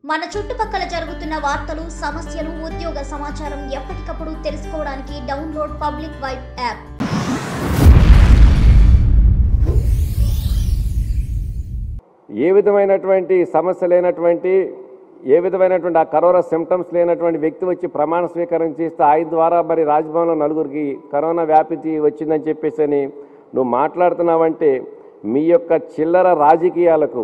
మన చుట్టుపక్కల జరుగుతున్న వార్తలు సమస్యలు ఉద్యోగ సమాచారం ఎప్పటికప్పుడు తెలుసుకోవడానికి డౌన్లోడ్ పబ్లిక్ వైబ్ యాప్ ఏ విధమైనటువంటి సమస్య లేనటువంటి ఏ విధమైనటువంటి ఆ కరోనా సిమ్టమ్స్ లేనటువంటి వ్యక్తి వచ్చి ప్రమాణ స్వీకారం చేస్తే ఆయన ద్వారా మరి రాజ్భవన్లో నలుగురికి కరోనా వ్యాపించి వచ్చిందని చెప్పేసి అని నువ్వు మాట్లాడుతున్నావంటే మీ యొక్క చిల్లర రాజకీయాలకు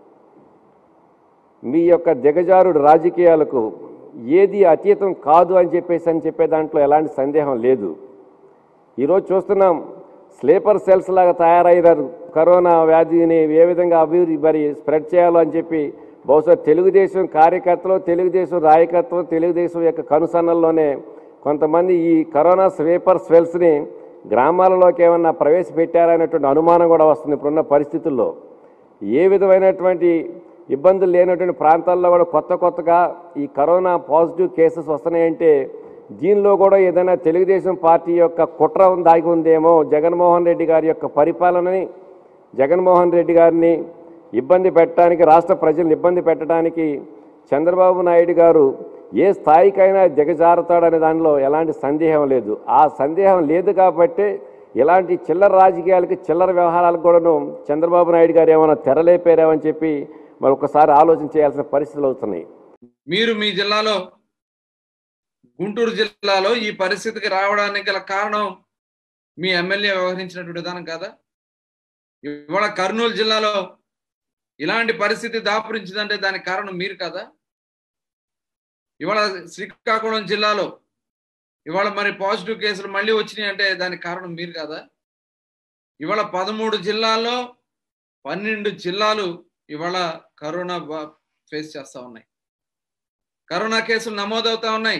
మీ యొక్క దిగజారుడు రాజకీయాలకు ఏది అతీతం కాదు అని చెప్పేసి అని చెప్పే దాంట్లో ఎలాంటి సందేహం లేదు ఈరోజు చూస్తున్నాం స్లీపర్ సెల్స్ లాగా తయారయ్యారు కరోనా వ్యాధిని ఏ విధంగా అభివృద్ధి మరి స్ప్రెడ్ చేయాలో అని చెప్పి బహుశా తెలుగుదేశం కార్యకర్తలు తెలుగుదేశం నాయకత్వం తెలుగుదేశం యొక్క కనుసన్నల్లోనే కొంతమంది ఈ కరోనా స్లీపర్ సెల్స్ని గ్రామాలలోకి ఏమన్నా ప్రవేశపెట్టారనేటువంటి అనుమానం కూడా వస్తుంది ఇప్పుడున్న పరిస్థితుల్లో ఏ విధమైనటువంటి ఇబ్బందులు లేనటువంటి ప్రాంతాల్లో కూడా కొత్త కొత్తగా ఈ కరోనా పాజిటివ్ కేసెస్ వస్తున్నాయంటే దీనిలో కూడా ఏదైనా తెలుగుదేశం పార్టీ యొక్క కుట్ర దాగి ఉందేమో జగన్మోహన్ రెడ్డి గారి యొక్క పరిపాలనని జగన్మోహన్ రెడ్డి గారిని ఇబ్బంది పెట్టడానికి రాష్ట్ర ప్రజలను ఇబ్బంది పెట్టడానికి చంద్రబాబు నాయుడు గారు ఏ స్థాయికైనా దిగజారుతాడనే దానిలో ఎలాంటి సందేహం లేదు ఆ సందేహం లేదు కాబట్టి ఇలాంటి చిల్లర రాజకీయాలకి చిల్లర వ్యవహారాలకు కూడాను చంద్రబాబు నాయుడు గారు ఏమైనా తెరలేపారేమని చెప్పి మరి ఒకసారి ఆలోచన చేయాల్సిన పరిస్థితులు అవుతున్నాయి మీరు మీ జిల్లాలో గుంటూరు జిల్లాలో ఈ పరిస్థితికి రావడానికి గల కారణం మీ ఎమ్మెల్యే వ్యవహరించినటువంటి విధానం కాదా ఇవాళ కర్నూలు జిల్లాలో ఇలాంటి పరిస్థితి దాపురించిందంటే దానికి కారణం మీరు కదా ఇవాళ శ్రీకాకుళం జిల్లాలో ఇవాళ మరి పాజిటివ్ కేసులు మళ్ళీ వచ్చినాయి అంటే దానికి కారణం మీరు కదా ఇవాళ పదమూడు జిల్లాల్లో పన్నెండు జిల్లాలు ఇవాళ కరోనా బా- ఫేస్ చేస్తా ఉన్నాయి కరోనా కేసులు నమోదవుతా ఉన్నాయి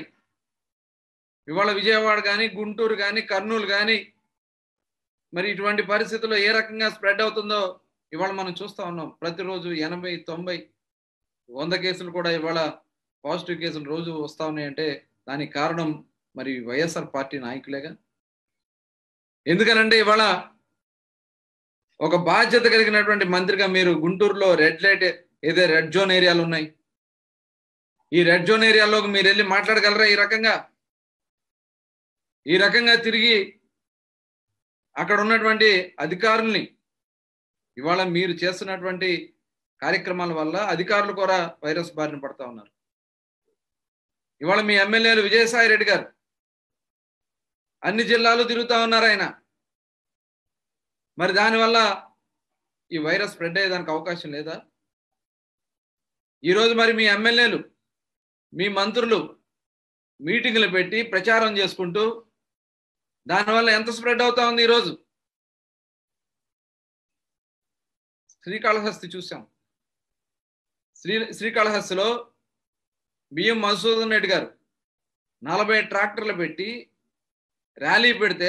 ఇవాళ విజయవాడ కానీ గుంటూరు కానీ కర్నూలు కానీ మరి ఇటువంటి పరిస్థితుల్లో ఏ రకంగా స్ప్రెడ్ అవుతుందో ఇవాళ మనం చూస్తా ఉన్నాం ప్రతిరోజు ఎనభై తొంభై వంద కేసులు కూడా ఇవాళ పాజిటివ్ కేసులు రోజు వస్తా ఉన్నాయంటే దానికి కారణం మరి వైఎస్ఆర్ పార్టీ నాయకులేగా ఎందుకనంటే ఇవాళ ఒక బాధ్యత కలిగినటువంటి మంత్రిగా మీరు గుంటూరులో రెడ్ లైట్ ఏదో రెడ్ జోన్ ఏరియాలు ఉన్నాయి ఈ రెడ్ జోన్ ఏరియాలోకి మీరు వెళ్ళి మాట్లాడగలరా ఈ రకంగా ఈ రకంగా తిరిగి అక్కడ ఉన్నటువంటి అధికారుల్ని ఇవాళ మీరు చేస్తున్నటువంటి కార్యక్రమాల వల్ల అధికారులు కూడా వైరస్ బారిన పడతా ఉన్నారు ఇవాళ మీ ఎమ్మెల్యేలు విజయసాయి రెడ్డి గారు అన్ని జిల్లాలు తిరుగుతా ఉన్నారు ఆయన మరి దానివల్ల ఈ వైరస్ స్ప్రెడ్ అయ్యేదానికి అవకాశం లేదా ఈరోజు మరి మీ ఎమ్మెల్యేలు మీ మంత్రులు మీటింగులు పెట్టి ప్రచారం చేసుకుంటూ దానివల్ల ఎంత స్ప్రెడ్ అవుతా ఉంది ఈరోజు శ్రీకాళహస్తి చూసాం శ్రీ శ్రీకాళహస్తిలో బిఎం మధుసూదన్ రెడ్డి గారు నలభై ట్రాక్టర్లు పెట్టి ర్యాలీ పెడితే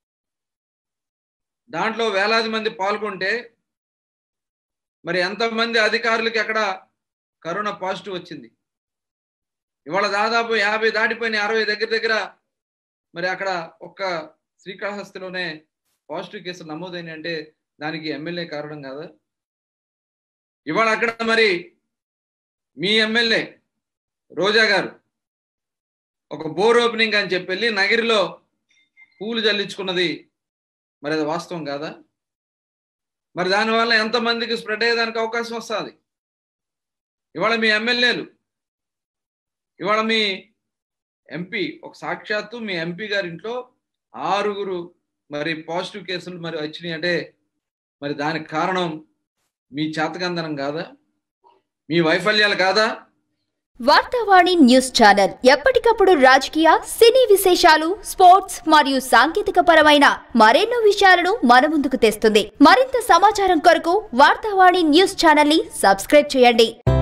దాంట్లో వేలాది మంది పాల్గొంటే మరి ఎంతమంది అధికారులకి అక్కడ కరోనా పాజిటివ్ వచ్చింది ఇవాళ దాదాపు యాభై దాటిపోయిన అరవై దగ్గర దగ్గర మరి అక్కడ ఒక్క శ్రీకాళహస్తిలోనే పాజిటివ్ కేసులు నమోదైనాయి అంటే దానికి ఎమ్మెల్యే కారణం కాదా ఇవాళ అక్కడ మరి మీ ఎమ్మెల్యే రోజా గారు ఒక బోర్ ఓపెనింగ్ అని చెప్పి నగిరిలో పూలు జల్లించుకున్నది మరి అది వాస్తవం కాదా మరి దానివల్ల ఎంతమందికి స్ప్రెడ్ అయ్యేదానికి అవకాశం వస్తుంది ఇవాళ మీ ఎమ్మెల్యేలు ఇవాళ మీ ఎంపీ ఒక సాక్షాత్తు మీ ఎంపీ గారి ఇంట్లో ఆరుగురు మరి పాజిటివ్ కేసులు మరి వచ్చినాయి అంటే మరి దానికి కారణం మీ చేతకందనం కాదా మీ వైఫల్యాలు కాదా వార్తావాణి న్యూస్ ఛానల్ ఎప్పటికప్పుడు రాజకీయ సినీ విశేషాలు స్పోర్ట్స్ మరియు సాంకేతిక పరమైన మరెన్నో విషయాలను మన ముందుకు తెస్తుంది మరింత సమాచారం కొరకు వార్తావాణి న్యూస్ ఛానల్ ని సబ్స్క్రైబ్ చేయండి